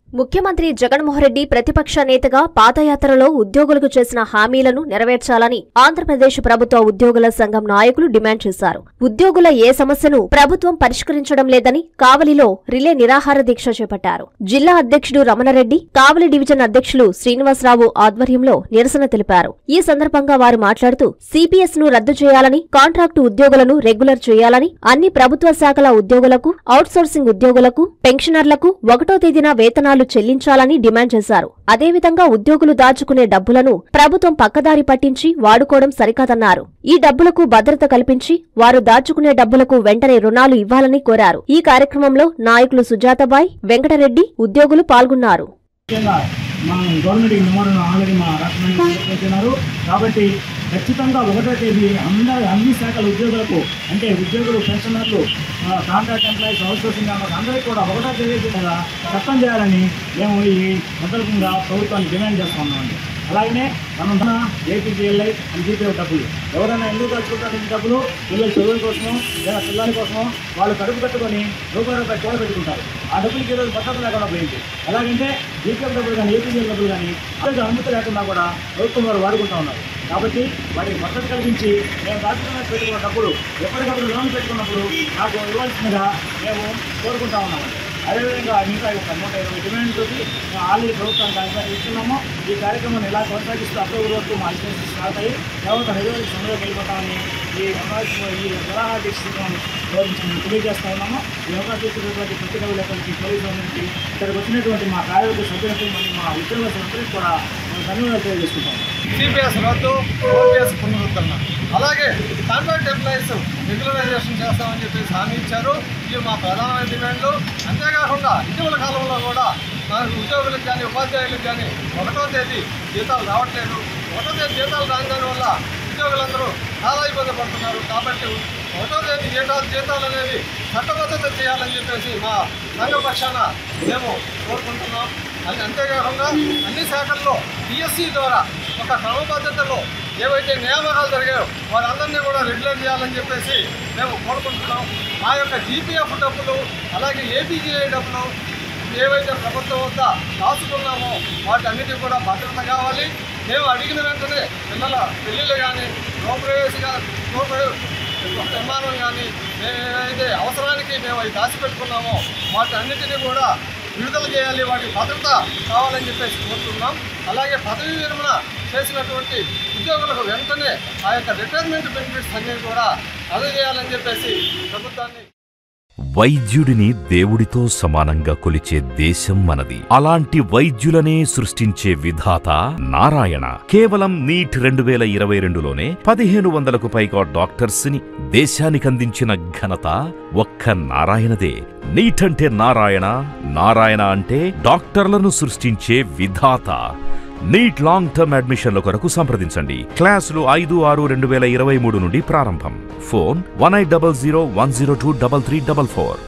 ముఖ్యమంత్రి జగన్మోహన్ రెడ్డి ప్రతిపక్ష నేతగా పాదయాత్రలో ఉద్యోగులకు చేసిన హామీలను నెరవేర్చాలని ఆంధ్రప్రదేశ్ ప్రభుత్వ ఉద్యోగుల సంఘం నాయకులు డిమాండ్ చేశారు ఉద్యోగుల ఏ సమస్యను ప్రభుత్వం పరిష్కరించడం లేదని కావలిలో రిలే నిరాహార దీక్ష చేపట్టారు జిల్లా అధ్యక్షుడు రమణరెడ్డి కావలి డివిజన్ అధ్యక్షులు శ్రీనివాసరావు ఆధ్వర్యంలో నిరసన తెలిపారు ఈ సందర్భంగా వారు మాట్లాడుతూ సిపిఎస్ ను రద్దు చేయాలని కాంట్రాక్టు ఉద్యోగులను రెగ్యులర్ చేయాలని అన్ని ప్రభుత్వ శాఖల ఉద్యోగులకు అవుట్సోర్సింగ్ ఉద్యోగులకు పెన్షనర్లకు ఒకటో తేదీన వేతనాలు చెల్లించాలని డిమాండ్ చేశారు అదేవిధంగా ఉద్యోగులు దాచుకునే డబ్బులను ప్రభుత్వం పక్కదారి పట్టించి వాడుకోవడం సరికాదన్నారు ఈ డబ్బులకు భద్రత కల్పించి వారు దాచుకునే డబ్బులకు వెంటనే రుణాలు ఇవ్వాలని కోరారు ఈ కార్యక్రమంలో నాయకులు సుజాతబాయ్ వెంకటరెడ్డి ఉద్యోగులు పాల్గొన్నారు ముఖ్యంగా మనం గవర్నమెంట్ ఈ నిబంధనలు ఆల్రెడీ మా రాష్ట్రంలో చేస్తున్నారు కాబట్టి ఖచ్చితంగా ఒకటో తేదీ అందరి అన్ని శాఖల ఉద్యోగులకు అంటే ఉద్యోగులు పెన్షనర్లు ఆ, కాంట్రాక్ట్ ఎంప్లాయీస్ అవుట్సోర్సింగ్ ఎంప్లాయీస్ అందరికీ కూడా ఒకటో తేదీ మీద చట్టం చేయాలని మేము ఈ సందర్భంగా ప్రభుత్వాన్ని డిమాండ్ చేస్తున్నామండి అలాగనే మనం ఉన్న ఏపీజీఎల్ఐ అని జీపీఎఫ్ డబ్బులు ఎవరైనా ఎందుకు కలుసుకుంటారు ఈ డబ్బులు పిల్లల చదువుల కోసమో లేదా పిల్లల కోసమో వాళ్ళు కడుపు కట్టుకొని రూపాయి రూపాయి కూడ పెట్టుకుంటారు ఆ డబ్బులకి ఈరోజు భద్రత లేకుండా పోయింది ఎలాగంటే జీపీఎఫ్ డబ్బులు కానీ ఏపీజీఎల్ డబ్బులు కానీ అలాగే అనుమతి లేకుండా కూడా ప్రభుత్వం వారు వాడుకుంటూ ఉన్నారు కాబట్టి వాటికి భద్రత కల్పించి మేము దాచుకున్న పెట్టుకున్న డబ్బులు ఎప్పటికప్పుడు లోన్ పెట్టుకున్నప్పుడు నాకు ఇవ్వాల్సిందిగా మేము కోరుకుంటా ఉన్నాము అదేవిధంగా ఇంకా ఒక నూట ఇరవై డిమాండ్ తోటి మేము ఆల్రెడీ ప్రభుత్వానికి అధికారులు ఇస్తున్నాము ఈ కార్యక్రమాన్ని ఎలా కొనసాగిస్తూ అక్టోబర్ వరకు మా లైసెన్స్ స్టార్ట్ అయ్యి తర్వాత రెగ్యులర్ సందులోకి వెళ్ళిపోతామని ఈ అవకాశం ఈ సలహా డిస్ట్రిక్ట్ మేము తెలియజేస్తా ఉన్నాము ఈ అవకాశం ఇచ్చినటువంటి పత్రికా విలేకరులకి పోలీసు వారికి ఇక్కడికి వచ్చినటువంటి మా కార్యవర్గ సభ్యులకు మరియు మా ఉద్యోగస్తులందరికీ కూడా మేము ధన్యవాదాలు తెలియజేసుకుంటాము సిపిఎస్ రద్దు ఓపీఎస్ పునరుద్ధరణ అలాగే కాంట్రాక్ట్ ఎంప్లాయీస్ రెగ్యులరైజేషన్ చేస్తామని చెప్పేసి హామీ ఇచ్చారు ఇవి మా ప్రధానమైన డిమాండ్లు అంతేకాకుండా ఇటీవల కాలంలో కూడా నాకు ఉద్యోగులకు కానీ ఉపాధ్యాయులకు కానీ ఒకటో తేదీ జీతాలు రావట్లేదు ఒకటో తేదీ జీతాలు రాని దాని వల్ల ఉద్యోగులందరూ చాలా ఇబ్బంది పడుతున్నారు కాబట్టి ఒకటో తేదీ జీతాలు జీతాలు అనేవి చట్టబద్ధత చేయాలని చెప్పేసి మా సంఘ పక్షాన మేము కోరుకుంటున్నాం అది అంతేకాకుండా అన్ని శాఖల్లో పిఎస్సి ద్వారా ఒక క్రమపద్ధతిలో ఏవైతే నియామకాలు జరిగాయో వారందరినీ కూడా రెగ్యులర్ చేయాలని చెప్పేసి మేము కోరుకుంటున్నాం మా యొక్క జీపీఎఫ్ డబ్బులు అలాగే ఏపీజీఐ డబ్బులు ఏవైతే ప్రభుత్వం వద్ద దాచుకున్నామో వాటన్నిటి కూడా భద్రత కావాలి మేము అడిగిన వెంటనే పిల్లల పెళ్ళిళ్ళు కానీ గృహప్రవేశ గృహప్రవేశ నిర్మాణం కానీ మేము ఏవైతే అవసరానికి మేము అవి దాచిపెట్టుకున్నామో వాటన్నిటిని కూడా విడుదల చేయాలి వాటికి భద్రత కావాలని చెప్పేసి కోరుతున్నాం అలాగే పదవి విరమణ చేసినటువంటి ఉద్యోగులకు వెంటనే ఆ యొక్క రిటైర్మెంట్ బెనిఫిట్స్ అన్నీ కూడా అందజేయాలని చెప్పేసి ప్రభుత్వాన్ని వైద్యుడిని దేవుడితో సమానంగా కొలిచే దేశం మనది అలాంటి వైద్యులనే సృష్టించే విధాత నారాయణ కేవలం నీట్ రెండు వేల ఇరవై రెండులోనే పదిహేను వందలకు పైగా డాక్టర్స్ ని దేశానికి అందించిన ఘనత ఒక్క నారాయణదే నీట్ అంటే నారాయణ నారాయణ అంటే డాక్టర్లను సృష్టించే విధాత నీట్ లాంగ్ టర్మ్ అడ్మిషన్ల కొరకు సంప్రదించండి క్లాసులు ఐదు ఆరు రెండు వేల ఇరవై మూడు నుండి ప్రారంభం phone one eight double zero one zero two double three double four